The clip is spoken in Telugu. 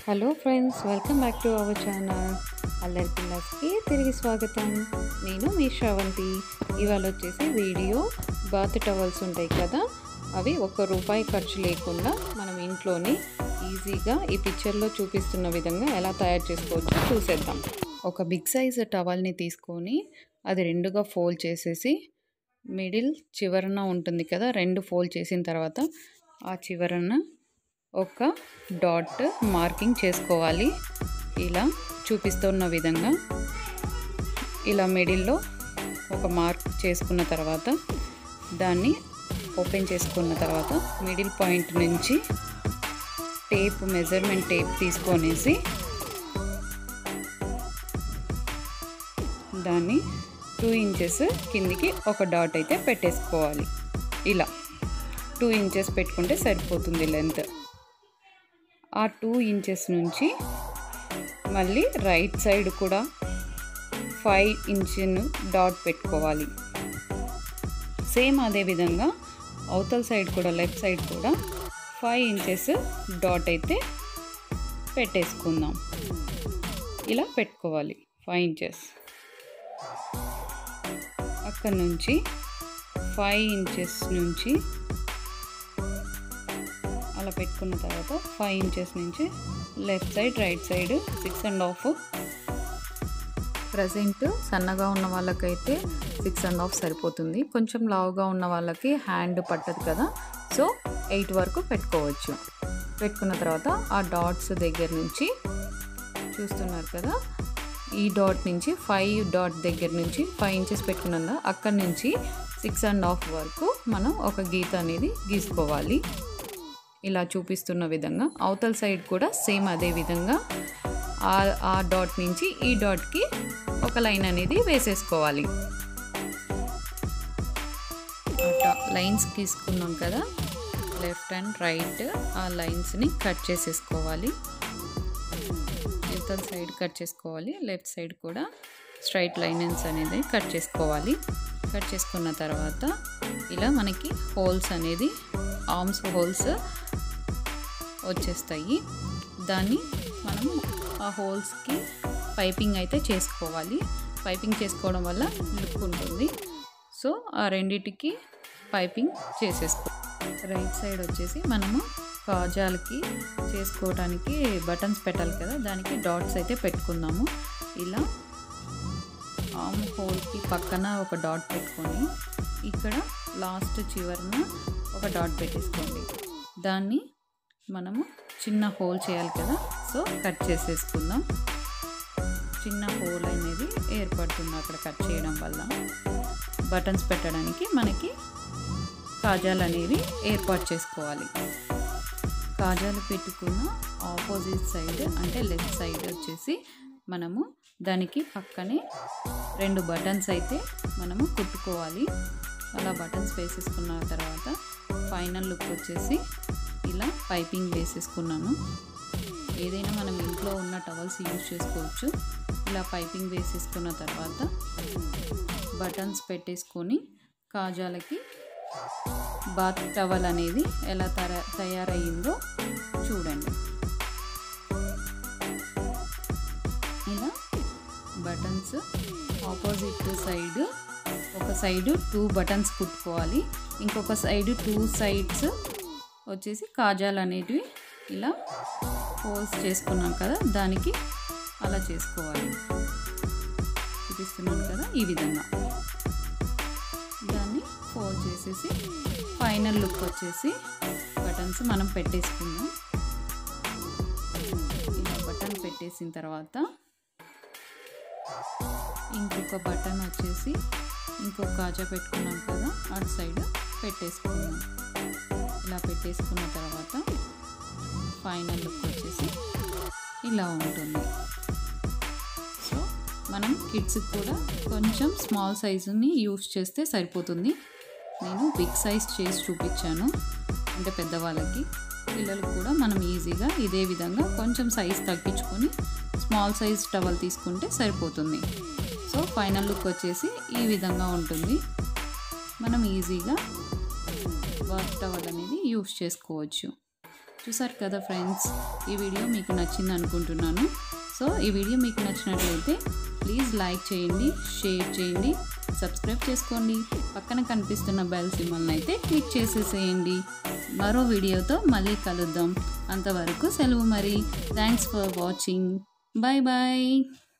hello friends welcome back to our channel అల్లరి పిల్లస్కి తిరిగి స్వాగతం నేను మీ శ్రవంతి ఇవాళ వచ్చేసి వీడియో బాత్ టవల్స్ ఉంటాయి కదా అవి ఒక్క రూపాయి ఖర్చు లేకుండా మనం ఇంట్లోనే ఈజీగా ఈ పిక్చర్లో చూపిస్తున్న విధంగా ఎలా తయారు చేసుకోవచ్చో చూసేద్దాం ఒక బిగ్ సైజ్ టవల్ని తీసుకొని అది రెండుగా ఫోల్డ్ చేసేసి మిడిల్ చివరన ఉంటుంది కదా రెండు ఫోల్డ్ చేసిన తర్వాత ఆ చివరన ఒక డాట్ మార్కింగ్ చేసుకోవాలి ఇలా చూపిస్తున్న విధంగా ఇలా మిడిల్లో ఒక మార్క్ చేసుకున్న తర్వాత దాన్ని ఓపెన్ చేసుకున్న తర్వాత మిడిల్ పాయింట్ నుంచి టేప్ మెజర్మెంట్ టేప్ తీసుకొనేసి దాన్ని టూ ఇంచెస్ కిందికి ఒక డాట్ అయితే పెట్టేసుకోవాలి ఇలా టూ ఇంచెస్ పెట్టుకుంటే సరిపోతుంది లెంత్ ఆ టూ ఇంచెస్ నుంచి మళ్ళీ రైట్ సైడ్ కూడా ఫైవ్ ఇంచును డాట్ పెట్టుకోవాలి సేమ్ అదే విధంగా అవతల సైడ్ కూడా లెఫ్ట్ సైడ్ కూడా ఫైవ్ ఇంచెస్ డాట్ అయితే పెట్టేసుకుందాం ఇలా పెట్టుకోవాలి ఫైవ్ ఇంచెస్ అక్కడ నుంచి ఫైవ్ ఇంచెస్ నుంచి అలా పెట్టుకున్న తర్వాత ఫైవ్ ఇంచెస్ నుంచి left side right side six and half present సన్నగా ఉన్న వాళ్ళకైతే సిక్స్ అండ్ హాఫ్ సరిపోతుంది కొంచెం లావుగా ఉన్న వాళ్ళకి హ్యాండ్ పట్టదు కదా సో ఎయిట్ వరకు పెట్టుకోవచ్చు పెట్టుకున్న తర్వాత ఆ డాట్స్ దగ్గర నుంచి చూస్తున్నారు కదా ఈ డాట్ నుంచి ఫైవ్ డాట్ దగ్గర నుంచి ఫైవ్ ఇంచెస్ పెట్టుకున్నా అక్కడి నుంచి సిక్స్ అండ్ హాఫ్ వరకు మనం ఒక గీత అనేది గీసుకోవాలి ఇలా చూపిస్తున్న విధంగా అవతల సైడ్ కూడా సేమ్ అదే విధంగా ఆ ఆ డాట్ నుంచి ఈ డాట్కి ఒక లైన్ అనేది వేసేసుకోవాలి లైన్స్ గీసుకున్నాం కదా లెఫ్ట్ అండ్ రైట్ ఆ లైన్స్ని కట్ చేసేసుకోవాలి ఇవతల సైడ్ కట్ చేసుకోవాలి లెఫ్ట్ సైడ్ కూడా స్ట్రైట్ లైన్స్ అనేది కట్ చేసుకోవాలి కట్ చేసుకున్న తర్వాత ఇలా మనకి హోల్స్ అనేది ఆర్మ్స్ హోల్స్ వచ్చేస్తాయి దాన్ని మనం ఆ హోల్స్కి పైపింగ్ అయితే చేసుకోవాలి పైపింగ్ చేసుకోవడం వల్ల లుక్ ఉంటుంది సో ఆ రెండిటికి పైపింగ్ చేసేసుకో రైట్ సైడ్ వచ్చేసి మనము కాజాలకి చేసుకోవడానికి బటన్స్ పెట్టాలి కదా దానికి డాట్స్ అయితే పెట్టుకుందాము ఇలా ఆమ్ హోల్కి పక్కన ఒక డాట్ పెట్టుకొని ఇక్కడ లాస్ట్ చివరన ఒక డాట్ పెట్టేసుకోండి దాన్ని మనము చిన్న హోల్ చేయాలి కదా సో కట్ చేసేసుకుందాం చిన్న హోల్ అనేది ఏర్పడుతుంది అక్కడ కట్ చేయడం వల్ల బటన్స్ పెట్టడానికి మనకి కాజాలు అనేవి ఏర్పాటు చేసుకోవాలి కాజాలు పెట్టుకున్న ఆపోజిట్ సైడ్ అంటే లెఫ్ట్ సైడ్ వచ్చేసి మనము దానికి పక్కనే రెండు బటన్స్ అయితే మనము కుట్టుకోవాలి అలా బటన్స్ వేసేసుకున్న తర్వాత ఫైనల్ లుక్ వచ్చేసి ఇలా పైపింగ్ వేసేసుకున్నాను ఏదైనా మనం ఇంట్లో ఉన్న టవల్స్ యూజ్ చేసుకోవచ్చు ఇలా పైపింగ్ వేసేసుకున్న తర్వాత బటన్స్ పెట్టేసుకొని కాజాలకి బాత్ టవల్ అనేది ఎలా తయారయ్యిందో చూడండి ఇలా బటన్స్ ఆపోజిట్ సైడ్ ఒక సైడ్ టూ బటన్స్ కుట్టుకోవాలి ఇంకొక సైడ్ టూ సైడ్స్ వచ్చేసి కాజాలు అనేటివి ఇలా హోల్స్ చేసుకున్నాం కదా దానికి అలా చేసుకోవాలి చూపిస్తున్నాను కదా ఈ విధంగా దాన్ని ఫోల్డ్ చేసేసి ఫైనల్ లుక్ వచ్చేసి బటన్స్ మనం పెట్టేసుకుందాం ఇలా బటన్ పెట్టేసిన తర్వాత ఇంకొక బటన్ వచ్చేసి ఇంకొక కాజా పెట్టుకున్నాం కదా అటు సైడ్ పెట్టేసుకుందాం ఇలా పెట్టేసుకున్న తర్వాత ఫైనల్ లుక్ వచ్చేసి ఇలా ఉంటుంది సో మనం కిడ్స్కి కూడా కొంచెం స్మాల్ సైజుని యూస్ చేస్తే సరిపోతుంది నేను బిగ్ సైజ్ చేసి చూపించాను అంటే పెద్దవాళ్ళకి పిల్లలకు కూడా మనం ఈజీగా ఇదే విధంగా కొంచెం సైజ్ తగ్గించుకొని స్మాల్ సైజ్ టవల్ తీసుకుంటే సరిపోతుంది సో ఫైనల్ లుక్ వచ్చేసి ఈ విధంగా ఉంటుంది మనం ఈజీగా బాత్ టవల్ అనేది యూస్ చేసుకోవచ్చు చూసారు కదా ఫ్రెండ్స్ ఈ వీడియో మీకు నచ్చింది అనుకుంటున్నాను సో ఈ వీడియో మీకు నచ్చినట్లయితే ప్లీజ్ లైక్ చేయండి షేర్ చేయండి సబ్స్క్రైబ్ చేసుకోండి పక్కన కనిపిస్తున్న బెల్ సింబల్ని అయితే క్లిక్ చేసేసేయండి మరో వీడియోతో మళ్ళీ కలుద్దాం అంతవరకు సెలవు మరి thanks for watching bye bye